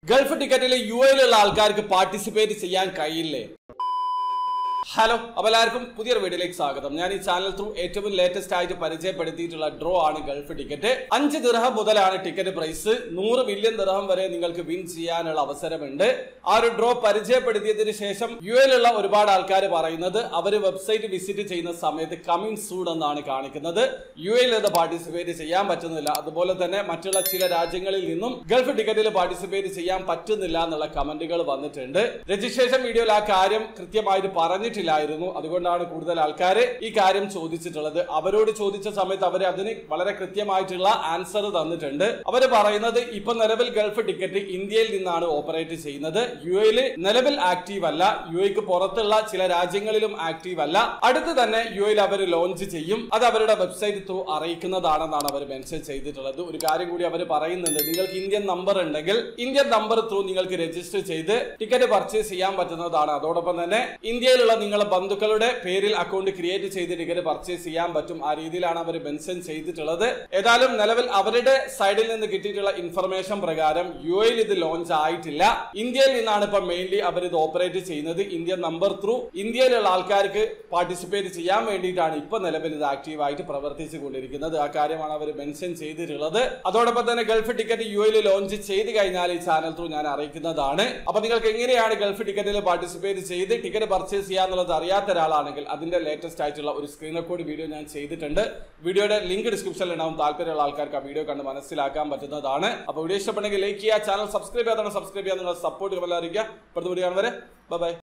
Gulf ടിക്കറ്റിൽ U എയിലുള്ള ആൾക്കാർക്ക് participate ചെയ്യാൻ കഴിയില്ലേ ഹലോ അപ്പോൾ എല്ലാവർക്കും പുതിയൊരു വീഡിയോയിലേക്ക് സ്വാഗതം ഞാൻ ഈ ചാനൽ ത്രൂ ഏറ്റവും ലേറ്റസ്റ്റ് ആയിട്ട് പരിചയപ്പെടുത്തിയിട്ടുള്ള ഡ്രോ ആണ് ഗൾഫ് ടിക്കറ്റ് അഞ്ച് ദിർഹം മുതലാണ് ടിക്കറ്റ് പ്രൈസ് നൂറ് മില്യൺ ദിർഹം വരെ നിങ്ങൾക്ക് വിൻ ചെയ്യാനുള്ള അവസരമുണ്ട് ആ ഒരു ഡ്രോ പരിചയപ്പെടുത്തിയതിനു ശേഷം യു എയിലുള്ള ഒരുപാട് ആൾക്കാർ പറയുന്നത് അവർ വെബ്സൈറ്റ് വിസിറ്റ് ചെയ്യുന്ന സമയത്ത് കമ്മിങ് സൂൺ എന്നാണ് കാണിക്കുന്നത് യു എയിൽ ഇത് പാർട്ടിസിപ്പേറ്റ് ചെയ്യാൻ പറ്റുന്നില്ല അതുപോലെ തന്നെ മറ്റുള്ള ചില രാജ്യങ്ങളിൽ നിന്നും ഗൾഫ് ടിക്കറ്റിൽ പാർട്ടിസിപ്പേറ്റ് ചെയ്യാൻ പറ്റുന്നില്ല എന്നുള്ള കമന്റുകൾ വന്നിട്ടുണ്ട് രജിസ്ട്രേഷൻ വീഡിയോയിൽ ആ കാര്യം കൃത്യമായിട്ട് പറഞ്ഞിട്ടില്ലായിരുന്നു അതുകൊണ്ടാണ് കൂടുതൽ ആൾക്കാർ ഈ കാര്യം ചോദിച്ചിട്ടുള്ളത് അവരോട് ചോദിച്ച സമയത്ത് അവർ അതിന് വളരെ കൃത്യമായിട്ടുള്ള ആൻസർ തന്നിട്ടുണ്ട് അവർ പറയുന്നത് ഇപ്പൊ നിലവിൽ ഗൾഫ് ടിക്കറ്റ് ഇന്ത്യയിൽ നിന്നാണ് ഓപ്പറേറ്റ് ചെയ്യുന്നത് യു എയിൽ നിലവിൽ ആക്റ്റീവ് അല്ല യു എക്ക് പുറത്തുള്ള ചില രാജ്യങ്ങളിലും ആക്റ്റീവ് അല്ല അടുത്ത് തന്നെ യു എയിൽ അവർ ലോഞ്ച് ചെയ്യും അത് അവരുടെ വെബ്സൈറ്റ് ത്രൂ അറിയിക്കുന്നതാണെന്നാണ് അവർ മെൻഷൻ ചെയ്തിട്ടുള്ളത് ഒരു കാര്യം കൂടി അവർ പറയുന്നുണ്ട് നിങ്ങൾക്ക് ഇന്ത്യൻ നമ്പർ ഉണ്ടെങ്കിൽ ഇന്ത്യൻ നമ്പർ ത്രൂ നിങ്ങൾക്ക് രജിസ്റ്റർ ചെയ്ത് ടിക്കറ്റ് പർച്ചേസ് ചെയ്യാൻ പറ്റുന്നതാണ് അതോടൊപ്പം തന്നെ ഇന്ത്യയിലുള്ള നിങ്ങളുടെ ബന്ധുക്കളുടെ പേരിൽ അക്കൗണ്ട് ക്രിയേറ്റ് ചെയ്ത് ടിക്കറ്റ് പർച്ചേസ് ചെയ്യാൻ പറ്റും ആ രീതിയിലാണ് അവർ മെൻഷൻ ചെയ്തിട്ടുള്ളത് ഏതായാലും നിലവിൽ അവരുടെ സൈഡിൽ നിന്ന് കിട്ടിയിട്ടുള്ള ഇൻഫർമേഷൻ പ്രകാരം യു എയിൽ ഇത് ലോഞ്ച് ആയിട്ടില്ല ഇന്ത്യയിൽ നിന്നാണ് ഇപ്പൊ മെയിൻലി അവർ ഇത് ഓപ്പറേറ്റ് ചെയ്യുന്നത് ഇന്ത്യൻ നമ്പർ ത്രൂ ഇന്ത്യയിലുള്ള ആൾക്കാർക്ക് പാർട്ടിസിപ്പേറ്റ് ചെയ്യാൻ വേണ്ടിയിട്ടാണ് ഇപ്പൊ നിലവിൽ ഇത് ആക്റ്റീവ് ആയിട്ട് പ്രവർത്തിച്ചു കൊണ്ടിരിക്കുന്നത് ആ കാര്യമാണ് അവർ മെൻഷൻ ചെയ്തിട്ടുള്ളത് അതോടൊപ്പം തന്നെ ഗൾഫ് ടിക്കറ്റ് യു എയിൽ ലോഞ്ച് ചെയ്ത് കഴിഞ്ഞാൽ ഈ ചാനൽ ത്രൂ ഞാൻ അറിയിക്കുന്നതാണ് അപ്പൊ നിങ്ങൾക്ക് എങ്ങനെയാണ് ഗൾഫ് ടിക്കറ്റിൽ പാർട്ടിസിപ്പേറ്റ് ചെയ്ത് ടിക്കറ്റ് പർച്ചേസ് ചെയ്യാന്നുള്ളത് അറിയാത്ത ഒരാളാണെങ്കിൽ അതിന്റെ ലേറ്റസ്റ്റ് ആയിട്ടുള്ള ഒരു സ്ക്രീൻ റെക്കോർഡ് വീഡിയോ ഞാൻ ചെയ്തിട്ടുണ്ട് വീഡിയോയുടെ ലിങ്ക് ഡിസ്ക്രിപ്ഷനിൽ ഉണ്ടാവും താല്പര്യമുള്ള ആൾക്കാർക്ക് ആ വീഡിയോ കണ്ട് മനസ്സിലാക്കാൻ പറ്റുന്നതാണ് അപ്പോൾ വീഡിയോ ഇഷ്ടപ്പെട്ടെങ്കിൽ ലൈക്ക് ചെയ്യുക ചാനൽ സബ്സ്ക്രൈബ് ചെയ്യാതാണ് സബ്സ്ക്രൈബ് ചെയ്യാൻ നിങ്ങൾ സപ്പോർട്ട് അറിയിക്കുക അടുത്ത വീഡിയോ കാണുവരെ ബൈ